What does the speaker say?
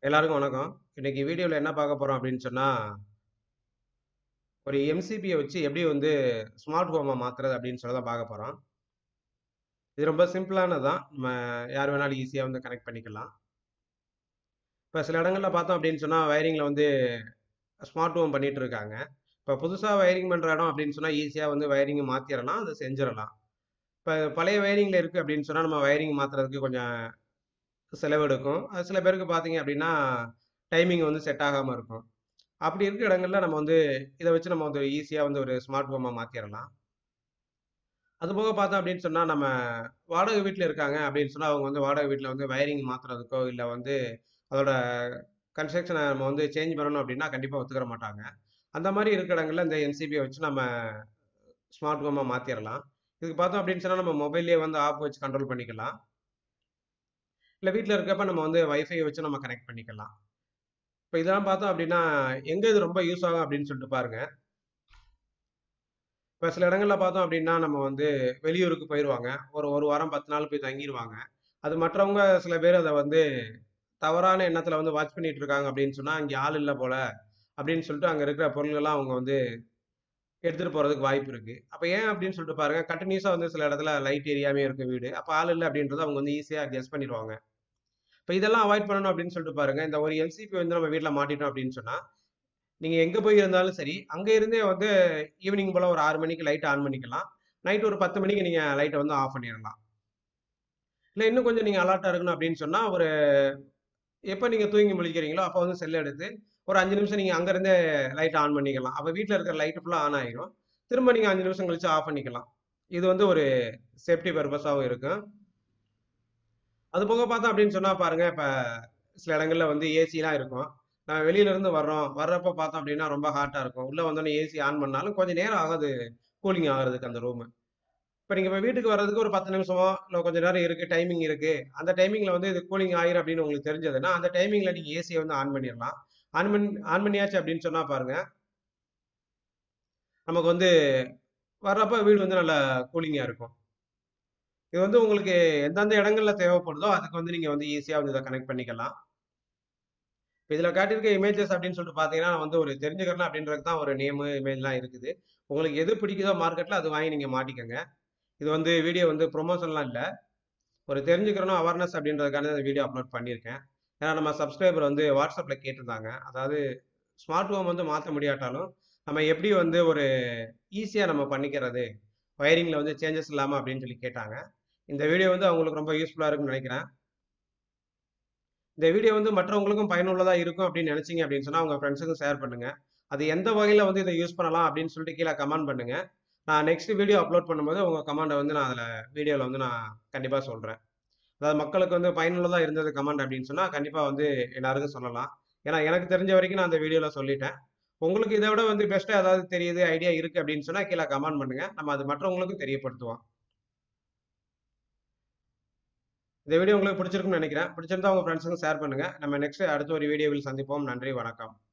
எல்லாருக்கும் வணக்கம். இன்னைக்கு வீடியோல என்ன பார்க்க போறோம் அப்படின்னு சொன்னா, ஒரு எம்சிபிய வச்சு எப்படி வந்து ஸ்மார்ட் ஹோமா மாத்துறது அப்படின்னு சொல்லி தான் பார்க்க போறோம். இது ரொம்ப சிம்பிளானது தான். நம்ம யார் வேணாலும் ஈஸியா வந்து கனெக்ட் பண்ணிக்கலாம். இப்ப சில இடங்கள்ல பார்த்தோம் அப்படின்னு சொன்னா, வயரிங்ல வந்து ஸ்மார்ட் ஹோம் பண்ணிட்டு இருக்காங்க. இப்ப புதுசா வயரிங் பண்ற இடம் அப்படின்னு சொன்னா, ஈஸியா வந்து வயரிங் மாத்திரலாம். அத செஞ்சிரலாம். இப்ப பழைய வயரிங்ல இருக்கு அப்படின்னு சொன்னா, நம்ம வயரிங் மாத்துறதுக்கு கொஞ்சம் செலவு எடுக்கும். அது சில பேருக்கு பார்த்தீங்க அப்படின்னா, டைமிங் வந்து செட் ஆகாம இருக்கும். அப்படி இருக்க இடங்கள்ல நம்ம வந்து இத வச்சு நம்ம வந்து ஈஸியா வந்து ஒரு ஸ்மார்ட் ஹோமா மாத்திரலாம். அதுபோக பார்த்தோம் அப்படின்னு சொன்னா, நம்ம வாடகை வீட்ல இருக்காங்க அப்படின்னு சொன்னா, அவங்க வந்து வாடகை வீட்ல வந்து வயரிங் மாத்துறதுக்கோ, இல்ல வந்து அதோட கன்ஸ்ட்ரக்ஷன நம்ம வந்து சேஞ்ச் பண்ணணும் அப்படின்னா, கண்டிப்பா ஒத்துக்கிற மாட்டாங்க. அந்த மாரி இருக்க இடங்கள்ல இந்த எம்சிபிய வச்சு நம்ம ஸ்மார்ட் ஹோமா மாத்திரலாம். இதுக்கு பார்த்தோம் அப்படின்னு சொன்னா, நம்ம மொபைல்லயே வந்து ஆப் வச்சு கண்ட்ரோல் பண்ணிக்கலாம். இல்ல வீட்ல இருக்கப்ப நம்ம வந்து வைஃபை வச்சு நம்ம கனெக்ட் பண்ணிக்கலாம். இப்ப இதெல்லாம் பார்த்தோம் அப்படின்னா, எங்க இது ரொம்ப யூஸ் ஆகும் அப்படின்னு சொல்லிட்டு பாருங்க. இப்ப சில இடங்கள்ல பார்த்தோம் அப்படின்னா, நம்ம வந்து வெளியூருக்கு போயிருவாங்க. ஒரு 1 வாரம் 10 நாள் போய் தங்கிருவாங்க. அது மற்றவங்க சில பேர் அத வந்து தவறான எண்ணத்துல வந்து வாட்ச் பண்ணிட்டு இருக்காங்க அப்படின்னு சொன்னா, "இங்க ஆள் இல்ல போல" அப்படின்னு சொல்லிட்டு அங்க இருக்கிற பொருள்கள்லாம் அவங்க வந்து எடுத்துட்டு போறதுக்கு வாய்ப்பு இருக்கு. அப்ப ஏன் அப்படின்னு சொல்லிட்டு பாருங்க, கன்டினியூஸா வந்து சில இடத்துல லைட் எரியாமயே இருக்கும் வீடு. அப்ப ஆள் இல்ல அப்படின்றத அவங்க வந்து ஈஸியா கெஸ் பண்ணிருவாங்க. இப்ப இதெல்லாம் அவாய்ட் பண்ணணும் அப்படின்னு சொல்லிட்டு பாருங்க, இந்த ஒரு எம்சிபி வந்து நம்ம வீட்ல மாட்டிட்டோம் அப்படின்னு சொன்னா, நீங்க எங்க போய் இருந்தாலும் சரி, அங்க இருந்தே வந்து ஈவினிங் போல ஒரு 6 மணிக்கு லைட் ஆன் பண்ணிக்கலாம். நைட் ஒரு 10 மணிக்கு நீங்க லைட்ட வந்து ஆஃப் பண்ணிறலாம். இல்ல இன்னும் கொஞ்சம் நீங்க அலர்ட்டா இருக்கணும் அப்படின்னு சொன்னா, ஒரு எப்ப நீங்க தூங்கி முழிக்கிறீங்களோ, அப்ப வந்து செல் எடுத்து ஒரு 5 நிமிஷம் நீங்க அங்க இருந்தே லைட் ஆன் பண்ணிக்கலாம். அப்ப வீட்ல இருக்கிற லைட் ஃபுல்லா ஆன் ஆயிரும். திரும்ப நீங்க 5 நிமிஷம் கழிச்சு ஆஃப் பண்ணிக்கலாம். இது வந்து ஒரு சேஃப்டி பர்ப்பஸாவும் இருக்கும். அதுபோக பார்த்தோம் அப்படின்னு சொன்னா பாருங்க, இப்ப சில இடங்கள்ல வந்து ஏசிலாம் இருக்கும். நம்ம வெளியில இருந்து வர்றோம். வர்றப்ப பார்த்தோம் அப்படின்னா ரொம்ப ஹாட்டா இருக்கும். உள்ள வந்தோனே ஏசி ஆன் பண்ணாலும் கொஞ்சம் நேரம் ஆகும் அது கூலிங் ஆகுறதுக்கு அந்த ரூமு. இப்ப நீங்க இப்ப வீட்டுக்கு வர்றதுக்கு ஒரு 10 நிமிஷமோ, இல்ல கொஞ்ச நேரம் இருக்கு, டைமிங் இருக்கு. அந்த டைமிங்ல வந்து இது கூலிங் ஆயிரும் அப்படின்னு உங்களுக்கு தெரிஞ்சதுன்னா, அந்த டைமிங்ல நீங்க ஏசிய வந்து ஆன் பண்ணிறலாம். ஆன் பண் ஆன் பண்ணியாச்சு அப்படின்னு சொன்னா பாருங்க நமக்கு வந்து வர்றப்ப வீடு வந்து நல்லா கூலிங்கா இருக்கும். இது வந்து உங்களுக்கு எந்தெந்த இடங்கள்ல தேவைப்படுதோ, அதுக்கு வந்து நீங்க வந்து ஈஸியா வந்து இத கனெக்ட் பண்ணிக்கலாம். இப்ப இதுல காட்டியிருக்க இமேஜஸ் அப்படின்னு சொல்லிட்டு பார்த்தீங்கன்னா, நான் வந்து ஒரு தெரிஞ்சுக்கிறணும் அப்படின்றதுக்கு தான் ஒரு நேமு, இமேஜ்லாம் இருக்குது. உங்களுக்கு எது பிடிக்குதோ மார்க்கெட்ல அது வாங்கி நீங்க மாட்டிக்கங்க. இது வந்து வீடியோ வந்து ப்ரமோஷன்லாம் இல்ல. ஒரு தெரிஞ்சுக்கிறணும், அவேர்னஸ் அப்படின்றதுக்காக இந்த வீடியோ அப்லோட் பண்ணியிருக்கேன். ஏன்னா நம்ம சப்ஸ்கிரைபர் வந்து WhatsAppல கேட்டிருந்தாங்க. அதாவது ஸ்மார்ட் ஹோம் வந்து மாத்த முடியாட்டாலும், நம்ம எப்படி வந்து ஒரு ஈஸியா நம்ம பண்ணிக்கிறது? வயரிங்ல வந்து சேஞ்சஸ் இல்லாம அப்படின்னு சொல்லி கேட்டாங்க. இந்த வீடியோ வந்து அவங்களுக்கு ரொம்ப யூஸ்ஃபுல்லா இருக்கும்னு நெனைக்கிறேன். இந்த வீடியோ வந்து மற்றவங்களுக்கும் பயனுள்ளதா இருக்கும் அப்படின்னு நெனைச்சீங்க அப்படின்னு சொன்னா, உங்க ஃப்ரெண்ட்ஸுக்கும் ஷேர் பண்ணுங்க. அது எந்த வகையில வந்து இத யூஸ் பண்ணலாம் அப்படின்னு சொல்லிட்டு கீழ கமெண்ட் பண்ணுங்க. நான் நெக்ஸ்ட் வீடியோ அப்லோட் பண்ணும்போது உங்க கமெண்ட்ட வந்து நான் அதுல வீடியோல வந்து நான் கண்டிப்பா சொல்றேன். அதாவது மக்களுக்கு வந்து பயனுள்ளதா இருந்தது கமெண்ட் அப்படின்னு சொன்னா, கண்டிப்பா வந்து எல்லாருக்கும் சொல்லலாம். ஏன்னா எனக்கு தெரிஞ்ச வரைக்கும் நான் அந்த வீடியோல சொல்லிட்டேன். உங்களுக்கு இத விட வந்து பெஸ்ட்டா ஏதாவது தெரியுது, ஐடியா இருக்கு அப்படின்னு சொன்னா கீழ கமெண்ட் பண்ணுங்க. நம்ம அது மற்றவங்களுக்கும் தெரியப்படுத்துவோம். இந்த வீடியோ உங்களுக்கு பிடிச்சிருக்கும்னு நெனைக்கிறேன். பிடிச்சிருந்தா உங்க ஃப்ரெண்ட்ஸுக்கும் ஷேர் பண்ணுங்க. நம்ம நெக்ஸ்ட் அடுத்த ஒரு வீடியோவில் சந்திப்போம். நன்றி, வணக்கம்.